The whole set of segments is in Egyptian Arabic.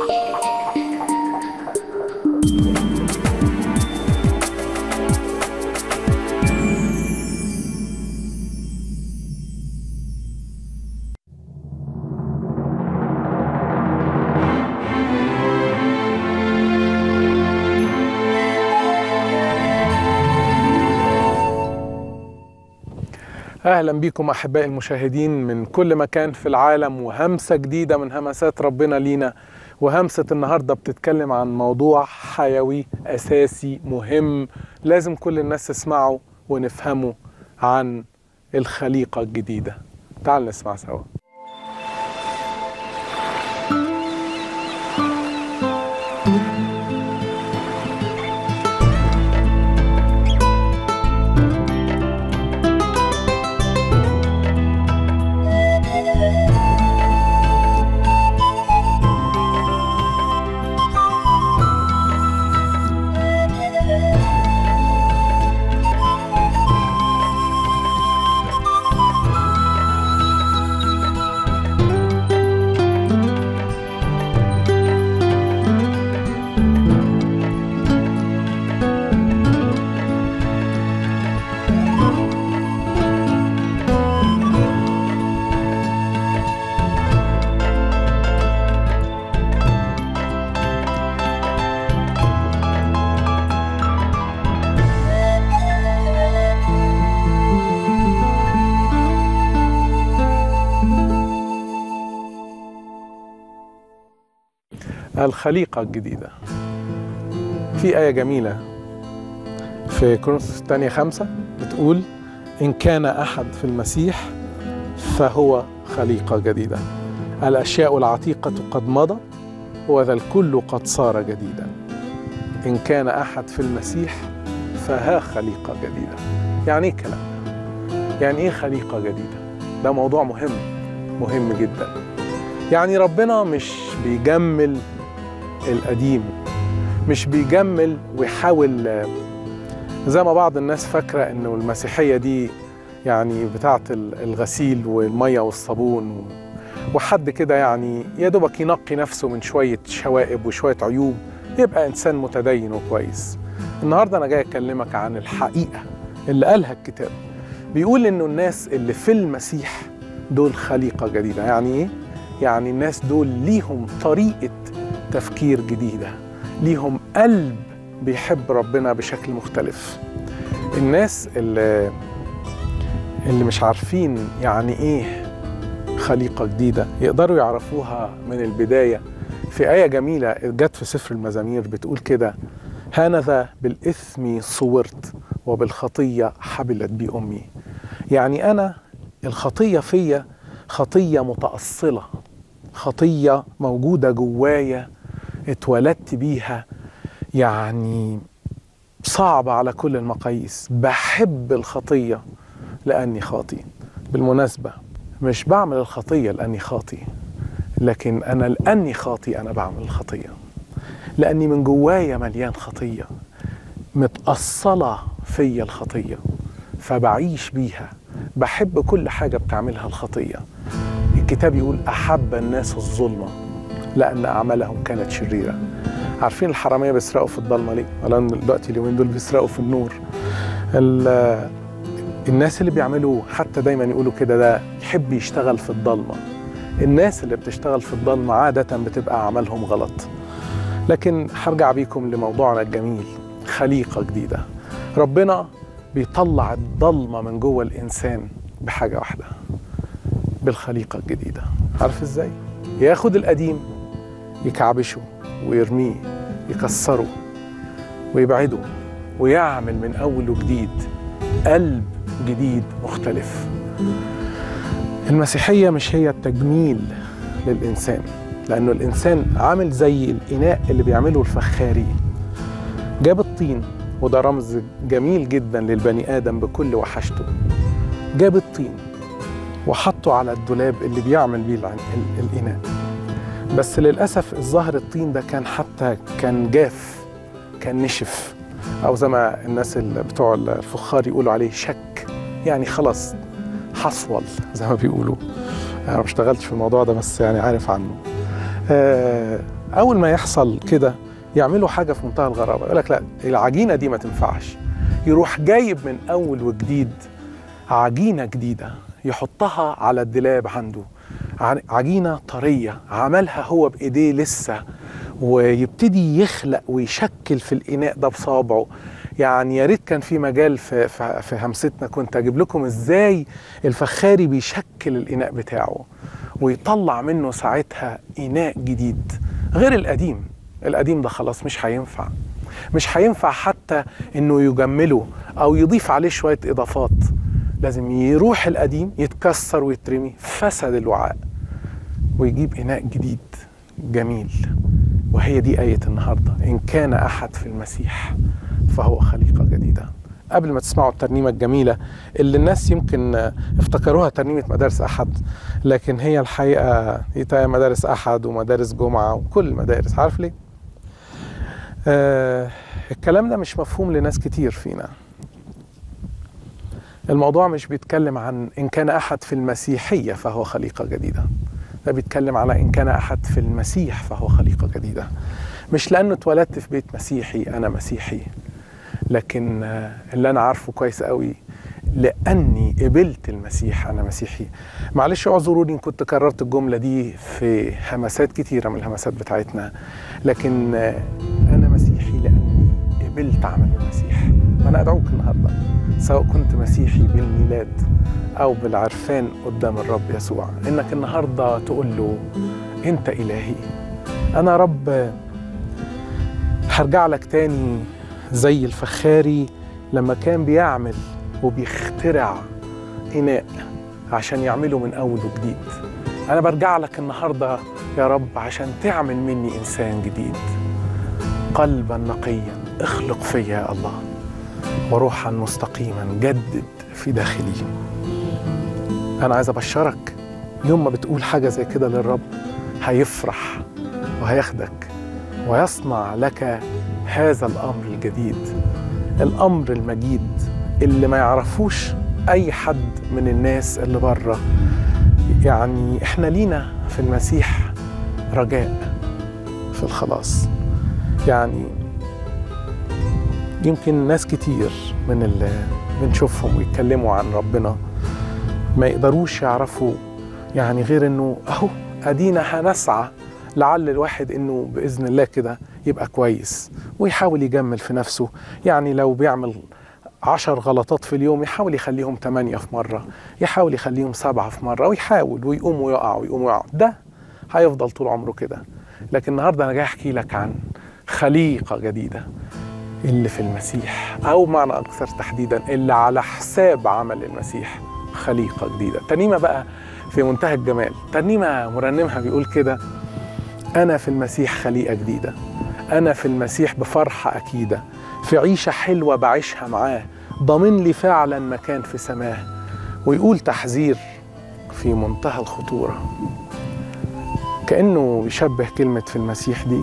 اهلا بكم احبائي المشاهدين من كل مكان في العالم وهمسه جديده من همسات ربنا لينا وهمسه النهارده بتتكلم عن موضوع حيوي اساسي مهم لازم كل الناس تسمعه ونفهمه عن الخليقه الجديده تعال نسمع سوا الخليقة الجديدة في آية جميلة في كورنثوس الثانية خمسة بتقول إن كان أحد في المسيح فهو خليقة جديدة الأشياء العتيقة قد مضى وذا الكل قد صار جديدا إن كان أحد في المسيح فها خليقة جديدة يعني إيه الكلام ده؟ يعني إيه خليقة جديدة؟ ده موضوع مهم مهم جدا يعني ربنا مش بيجمل القديم مش بيجمل ويحاول زي ما بعض الناس فاكرة انه المسيحية دي يعني بتاعة الغسيل والمية والصابون وحد كده يعني يا دوبك ينقي نفسه من شوية شوائب وشوية عيوب يبقى إنسان متدين وكويس النهاردة أنا جاي أكلمك عن الحقيقة اللي قالها الكتاب بيقول إنه الناس اللي في المسيح دول خليقة جديدة يعني إيه؟ يعني الناس دول ليهم طريقة تفكير جديدة ليهم قلب بيحب ربنا بشكل مختلف الناس اللي اللي مش عارفين يعني ايه خليقة جديدة يقدروا يعرفوها من البداية في آية جميلة جت في سفر المزامير بتقول كده هانذا بالإثم صورت وبالخطية حبلت بي أمي يعني أنا الخطية فيا خطية متأصلة خطية موجودة جوايا اتولدت بيها يعني صعبة على كل المقاييس بحب الخطية لأني خاطي بالمناسبة مش بعمل الخطية لأني خاطي لكن أنا لأني خاطي أنا بعمل الخطية لأني من جوايا مليان خطية متأصلة فيا الخطية فبعيش بيها بحب كل حاجة بتعملها الخطية الكتاب يقول أحب الناس الظلمة لأن أعمالهم كانت شريرة عارفين الحرامية بيسرقوا في الضلمة ليه؟ ولا دلوقتي اليومين دول بيسرقوا في النور الناس اللي بيعملوا حتى دايما يقولوا كده ده يحب يشتغل في الضلمة الناس اللي بتشتغل في الضلمة عادة بتبقى أعمالهم غلط لكن هرجع بيكم لموضوعنا الجميل خليقة جديدة ربنا بيطلع الضلمة من جوه الإنسان بحاجة واحدة بالخليقة الجديدة عارف ازاي؟ ياخد القديم يكعبشه ويرميه يكسره ويبعده ويعمل من أول وجديد قلب جديد مختلف المسيحية مش هي التجميل للإنسان لأنه الإنسان عامل زي الإناء اللي بيعمله الفخاري جاب الطين وده رمز جميل جدا للبني آدم بكل وحشته جاب الطين وحطه على الدولاب اللي بيعمل بيه الإناء بس للأسف الظاهر الطين ده كان حتى كان جاف كان نشف أو زي ما الناس اللي بتوع الفخار يقولوا عليه شك يعني خلاص حصول زي ما بيقولوا أنا ما اشتغلتش في الموضوع ده بس يعني عارف عنه آه اول ما يحصل كده يعملوا حاجه في منتهى الغرابه يقول لك لا العجينه دي ما تنفعش يروح جايب من اول وجديد عجينه جديده يحطها على الدولاب عنده ع- عجينه طريه عملها هو بايديه لسه ويبتدي يخلق ويشكل في الاناء ده بصابعه يعني يا ريت كان في مجال في, في, في همستنا كنت اجيب لكم ازاي الفخاري بيشكل الاناء بتاعه ويطلع منه ساعتها اناء جديد غير القديم القديم ده خلاص مش هينفع مش هينفع حتى انه يجمله او يضيف عليه شويه اضافات لازم يروح القديم يتكسر ويترمي فسد الوعاء ويجيب اناء جديد جميل وهي دي آية النهاردة إن كان أحد في المسيح فهو خليقة جديدة قبل ما تسمعوا الترنيمة الجميلة اللي الناس يمكن آه، افتكروها ترنيمة مدارس أحد لكن هي الحقيقة هي مدارس أحد ومدارس جمعة وكل المدارس عارف ليه؟ آه الكلام ده مش مفهوم لناس كتير فينا الموضوع مش بيتكلم عن إن كان أحد في المسيحية فهو خليقة جديدة ده بيتكلم على إن كان أحد في المسيح فهو خليقة جديدة مش لأنه اتولدت في بيت مسيحي أنا مسيحي لكن آه، اللي أنا عارفه كويس قوي لأني قبلت المسيح أنا مسيحي معلش اعذروني إن كنت كررت الجملة دي في همسات كتيرة من الهمسات بتاعتنا لكن آه، أنا مسيحي لأني قبلت عمل المسيح وأنا أدعوك النهاردة سواء كنت مسيحي بالميلاد أو بالعرفان قدام الرب يسوع إنك النهاردة تقول له أنت إلهي أنا رب هرجع لك تاني زي الفخاري لما كان بيعمل وبيخترع إناء عشان يعمله من أول وجديد أنا برجع لك النهاردة يا رب عشان تعمل مني إنسان جديد قلبا نقيا اخلق فيا يا الله وروحا مستقيما جدد في داخلي أنا عايز أبشرك يوم ما بتقول حاجة زي كده للرب هيفرح وهياخدك ويصنع لك هذا الأمر الجديد الأمر المجيد اللي ما يعرفوش أي حد من الناس اللي بره يعني إحنا لينا في المسيح رجاء في الخلاص يعني يمكن ناس كتير من اللي بنشوفهم ويتكلموا عن ربنا ما يقدروش يعرفوا يعني غير انه اهو ادينا هنسعى لعل الواحد انه باذن الله كده يبقى كويس ويحاول يجمل في نفسه يعني لو بيعمل عشر غلطات في اليوم يحاول يخليهم ثمانية في مرة يحاول يخليهم سبعة في مرة ويحاول ويقوم ويقع ويقوم ويقع ده هيفضل طول عمره كده لكن النهاردة أنا جاي أحكي لك عن خليقة جديدة اللي في المسيح أو معنى أكثر تحديدا اللي على حساب عمل المسيح خليقة جديدة ترنيمة بقى في منتهى الجمال ترنيمة مرنمها بيقول كده أنا في المسيح خليقة جديدة أنا في المسيح بفرحة أكيدة في عيشة حلوة بعيشها معاه ضامن لي فعلا مكان في سماه ويقول تحذير في منتهى الخطورة كأنه يشبه كلمة في المسيح دي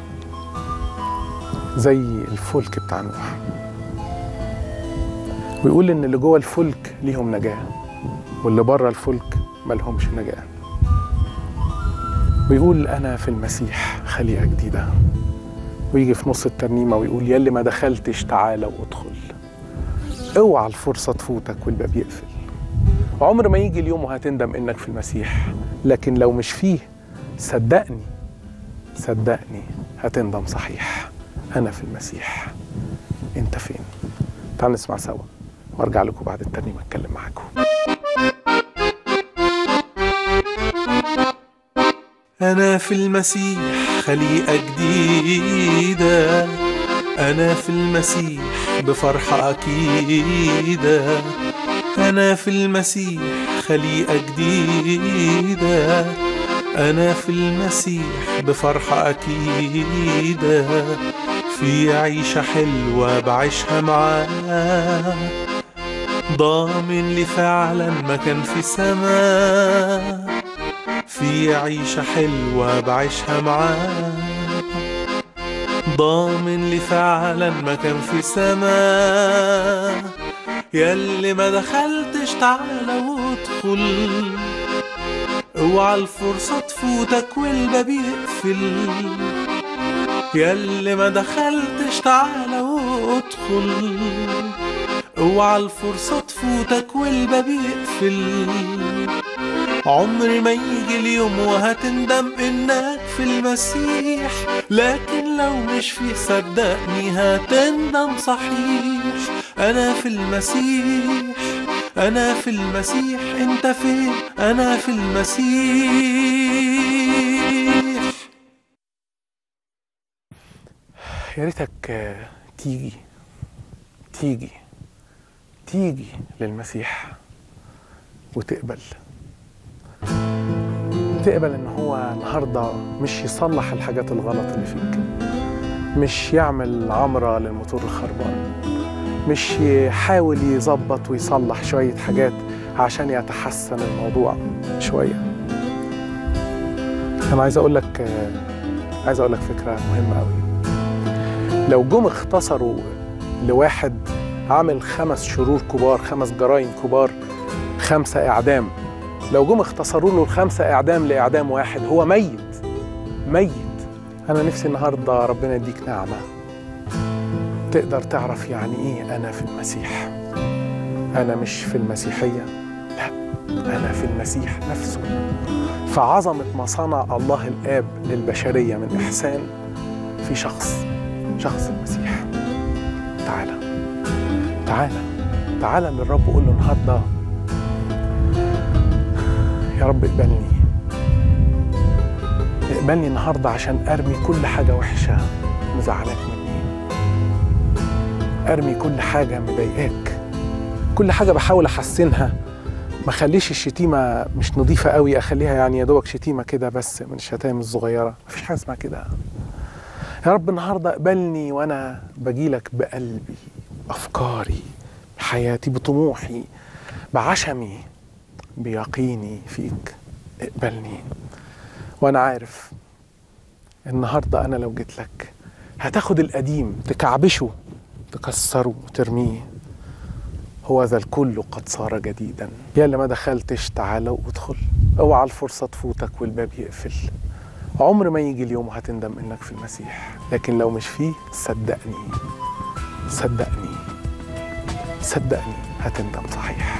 زي الفلك بتاع نوح ويقول ان اللي جوه الفلك ليهم نجاه واللي بره الفلك ملهمش نجاه ويقول انا في المسيح خليقه جديده ويجي في نص الترنيمه ويقول يلي ما دخلتش تعالى وادخل اوعى الفرصه تفوتك والباب يقفل عمر ما يجي اليوم وهتندم انك في المسيح لكن لو مش فيه صدقني صدقني هتندم صحيح انا في المسيح انت فين تعالوا نسمع سوا وارجع لكم بعد الترنيمه اتكلم معاكم أنا في المسيح خليقة جديدة أنا في المسيح بفرحة أكيدة أنا في المسيح خليقة جديدة أنا في المسيح بفرحة أكيدة في عيشة حلوة بعيشها معاه ضامن لي فعلا مكان في سماه في عيشة حلوة بعيشها معاه ضامن لي فعلا مكان في سماه ياللي ما دخلتش تعالى وادخل اوعى الفرصة تفوتك والباب يقفل ياللي ما دخلتش تعالى وادخل اوعى الفرصة تفوتك والباب يقفل عمر ما يجي اليوم وهتندم انك في المسيح لكن لو مش فيه صدقني هتندم صحيح انا في المسيح انا في المسيح انت فين انا في المسيح يا ريتك آه، تيجي تيجي تيجي للمسيح وتقبل تقبل ان هو النهارده مش يصلح الحاجات الغلط اللي فيك مش يعمل عمرة للموتور الخربان مش يحاول يظبط ويصلح شوية حاجات عشان يتحسن الموضوع شوية أنا عايز أقول لك آه، عايز أقول لك فكرة مهمة أوي لو جم اختصروا لواحد عامل خمس شرور كبار خمس جرائم كبار خمسة إعدام لو جم اختصروا له الخمسة إعدام لإعدام واحد هو ميت ميت أنا نفسي النهاردة ربنا يديك نعمة تقدر تعرف يعني إيه أنا في المسيح أنا مش في المسيحية لا أنا في المسيح نفسه فعظمة ما صنع الله الآب للبشرية من إحسان في شخص شخص المسيح تعالى تعالى تعالى للرب وقول له النهارده يا رب اقبلني اقبلني النهارده عشان ارمي كل حاجه وحشه مزعلاك مني ارمي كل حاجه مضايقاك كل حاجه بحاول احسنها ما اخليش الشتيمه مش نظيفه قوي اخليها يعني يا دوبك شتيمه كده بس من الشتايم الصغيره مفيش حاجه اسمها كده يا رب النهارده اقبلني وانا بجيلك بقلبي بافكاري بحياتي بطموحي بعشمي بيقيني فيك اقبلني وانا عارف النهارده انا لو جيت لك هتاخد القديم تكعبشه تكسره وترميه هو ذا الكل قد صار جديدا يا اللي ما دخلتش تعالى وادخل اوعى الفرصه تفوتك والباب يقفل عمر ما يجي اليوم وهتندم انك في المسيح لكن لو مش فيه صدقني صدقني صدقني هتندم صحيح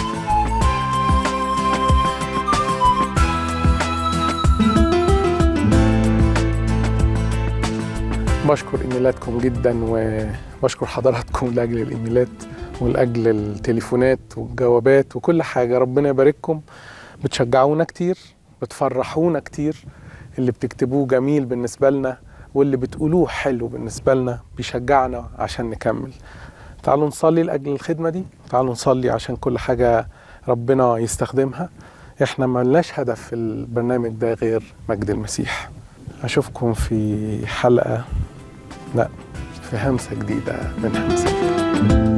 بشكر ايميلاتكم جدا وبشكر حضراتكم لاجل الايميلات ولاجل التليفونات والجوابات وكل حاجه ربنا يبارككم بتشجعونا كتير بتفرحونا كتير اللي بتكتبوه جميل بالنسبه لنا واللي بتقولوه حلو بالنسبه لنا بيشجعنا عشان نكمل تعالوا نصلي لاجل الخدمه دي تعالوا نصلي عشان كل حاجه ربنا يستخدمها احنا ملناش هدف في البرنامج ده غير مجد المسيح اشوفكم في حلقه لا في همسه جديده من همسه